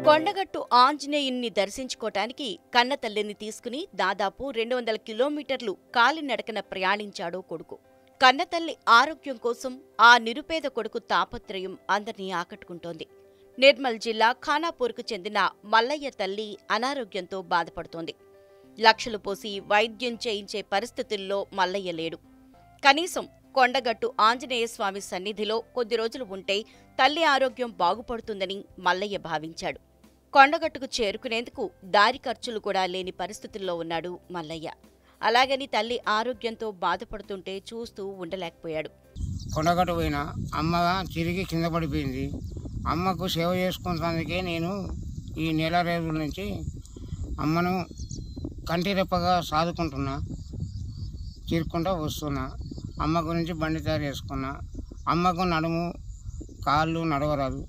కొండగట్టు ఆంజనేయుణ్ణి దర్శించుకోటానికి కన్నతల్లిని తీసుకుని దాదాపు రెండు వందల కిలోమీటర్లు కాలినడకన ప్రయాణించాడు కొడుకు కన్నతల్లి ఆరోగ్యం కోసం ఆ నిరుపేద కొడుకు తాపత్రయం అందరినీ ఆకట్టుకుంటోంది నిర్మల్ జిల్లా ఖానాపూర్కు చెందిన మల్లయ్య తల్లి అనారోగ్యంతో బాధపడుతోంది లక్షలు పోసి వైద్యం చేయించే పరిస్థితుల్లో మల్లయ్య లేడు కనీసం కొండగట్టు ఆంజనేయ స్వామి సన్నిధిలో కొద్ది రోజులు ఉంటే తల్లి ఆరోగ్యం బాగుపడుతుందని మల్లయ్య భావించాడు కొండగట్టుకు చేరుకునేందుకు దారి ఖర్చులు కూడా లేని పరిస్థితుల్లో ఉన్నాడు మల్లయ్య అలాగని తల్లి ఆరోగ్యంతో బాధపడుతుంటే చూస్తూ ఉండలేకపోయాడు కొండగట్టు పోయిన అమ్మ తిరిగి కింద పడిపోయింది అమ్మకు సేవ చేసుకున్నందుకే నేను ఈ నెల రోజుల నుంచి అమ్మను కంటి రెప్పగా సాదుకుంటున్నా తిరుక్కుంటూ వస్తున్నా అమ్మ గురించి బండి తయారు చేసుకున్నా అమ్మకు నడుము కాళ్ళు నడవరాదు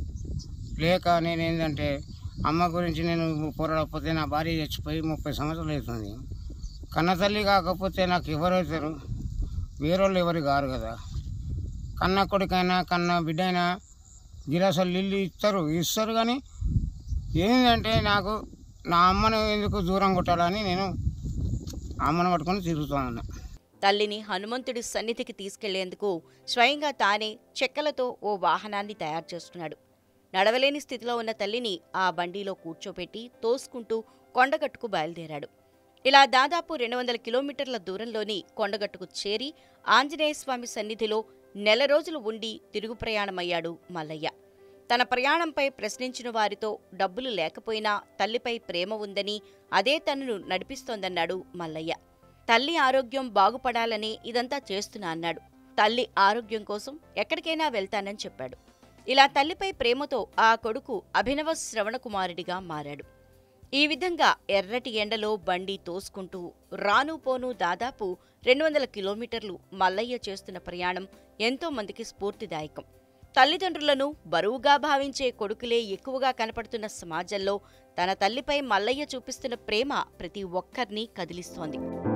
లేక నేను ఏంటంటే అమ్మ గురించి నేను పోరాడకపోతే నా భార్య చచ్చిపోయి ముప్పై సంవత్సరాలు అవుతుంది కన్న తల్లి కాకపోతే నాకు ఎవరవుతారు వేరేళ్ళు ఎవరు కారు కదా కన్న కొడుకైనా కన్న బిడ్డైనా గిలాసాలు నీళ్ళు ఇస్తారు ఇస్తారు కానీ ఏంటంటే నాకు నా అమ్మను ఎందుకు దూరం కొట్టాలని నేను అమ్మను పట్టుకొని తిరుగుతూ ఉన్నా తల్లిని హనుమంతుడి సన్నిధికి తీసుకెళ్లేందుకు స్వయంగా తానే చెక్కలతో ఓ వాహనాన్ని తయారు చేస్తున్నాడు నడవలేని స్థితిలో ఉన్న తల్లిని ఆ బండిలో కూర్చోపెట్టి తోసుకుంటూ కొండగట్టుకు బయలుదేరాడు ఇలా దాదాపు రెండు వందల కిలోమీటర్ల దూరంలోని కొండగట్టుకు చేరి ఆంజనేయస్వామి సన్నిధిలో నెల రోజులు ఉండి తిరుగు ప్రయాణమయ్యాడు మల్లయ్య తన ప్రయాణంపై ప్రశ్నించిన వారితో డబ్బులు లేకపోయినా తల్లిపై ప్రేమ ఉందని అదే తనను నడిపిస్తోందన్నాడు మల్లయ్య తల్లి ఆరోగ్యం బాగుపడాలని ఇదంతా చేస్తున్నా అన్నాడు తల్లి ఆరోగ్యం కోసం ఎక్కడికైనా వెళ్తానని చెప్పాడు ఇలా తల్లిపై ప్రేమతో ఆ కొడుకు అభినవ శ్రవణకుమారుడిగా మారాడు ఈ విధంగా ఎర్రటి ఎండలో బండి తోసుకుంటూ రాను పోను దాదాపు రెండు వందల కిలోమీటర్లు మల్లయ్య చేస్తున్న ప్రయాణం ఎంతో మందికి స్ఫూర్తిదాయకం తల్లిదండ్రులను బరువుగా భావించే కొడుకులే ఎక్కువగా కనపడుతున్న సమాజంలో తన తల్లిపై మల్లయ్య చూపిస్తున్న ప్రేమ ప్రతి ఒక్కరినీ కదిలిస్తోంది